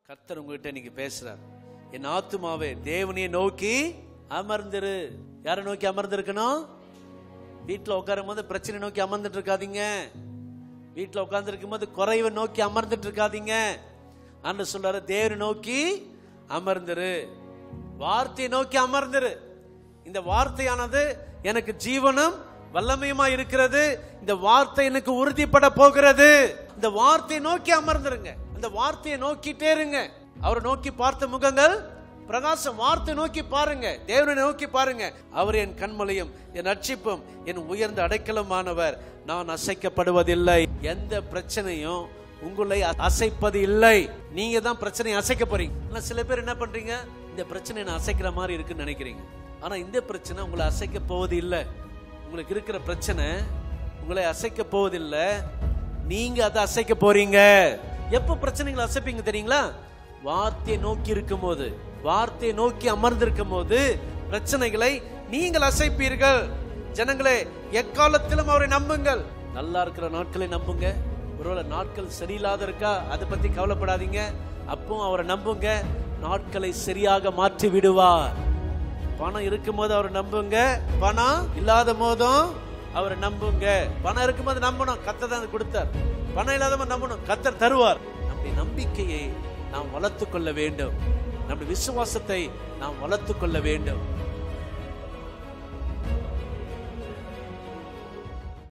கர்த்தர் உங்ககிட்ட இன்னைக்கு பேசுறார் என் ஆத்துமாவே தேவனையை நோக்கி அமர்ந்திரு யாரை நோக்கி அமர்ந்திருக்கணும் வீட்டில் உட்காரும் போது பிரச்சனை நோக்கி அமர்ந்துட்டு இருக்காதீங்க வீட்டில் உட்கார்ந்து இருக்கும்போது குறைவை நோக்கி அமர்ந்துட்டு இருக்காதீங்க அன்று சொல்றாரு தேவனை நோக்கி அமர்ந்திரு வார்த்தையை நோக்கி அமர்ந்திரு இந்த வார்த்தையானது எனக்கு ஜீவனும் வல்லமையுமா இருக்கிறது இந்த வார்த்தை எனக்கு உறுதிப்பட போகிறது இந்த வார்த்தையை நோக்கி அமர்ந்திருங்க அந்த வார்த்தையை நோக்கிட்டே இருங்க அவரை நோக்கி பார்த்த முகங்கள் பிரகாசம் வார்த்தை நோக்கி பாருங்க தேவனை நோக்கி பாருங்க அவர் என் கண்மலையும் என் அட்சிப்பும் என் உயர்ந்த அடைக்கலமானவர் நான் அசைக்கப்படுவதில்லை எந்த பிரச்சனையும் உங்களை அ- அசைப்பது இல்லை நீங்க தான் பிரச்சனையை அசைக்க போறீங்க ஆனா சில பேர் என்ன பண்றீங்க இந்த பிரச்சனை நான் அசைக்கிற மாதிரி இருக்குன்னு நினைக்கிறீங்க ஆனா இந்த பிரச்சனை உங்களை அசைக்க போவது இல்லை உங்களுக்கு இருக்கிற பிரச்சனை உங்களை அசைக்க போவதில்லை நீங்க அதை அசைக்க போறீங்க எப்போ பிரச்சனைகளை அசைப்பீங்க தெரியுங்களா வார்த்தையை நோக்கி இருக்கும் போது வார்த்தையை நோக்கி அமர்ந்திருக்கும் போது பிரச்சனைகளை நீங்கள் அசைப்பீர்கள் ஜனங்களே எக்காலத்திலும் அவரை நம்புங்கள் நல்லா இருக்கிற நாட்களை நம்புங்க ஒருவேளை நாட்கள் சரியில்லாத இருக்கா அதை பத்தி கவலைப்படாதீங்க அப்போ அவரை நம்புங்க நாட்களை சரியாக மாற்றி விடுவார் பணம் இருக்கும்போது அவரை நம்புங்க பணம் இல்லாத போதும் அவரை நம்புங்க பணம் இருக்கும்போது நம்பணும் கத்தர் தான் கொடுத்தார் பணம் இல்லாத போது நம்பணும் கத்தர் தருவார் நம்முடைய நம்பிக்கையை நாம் வளர்த்துக் கொள்ள வேண்டும் நம்முடைய விசுவாசத்தை நாம் வளர்த்துக் கொள்ள வேண்டும்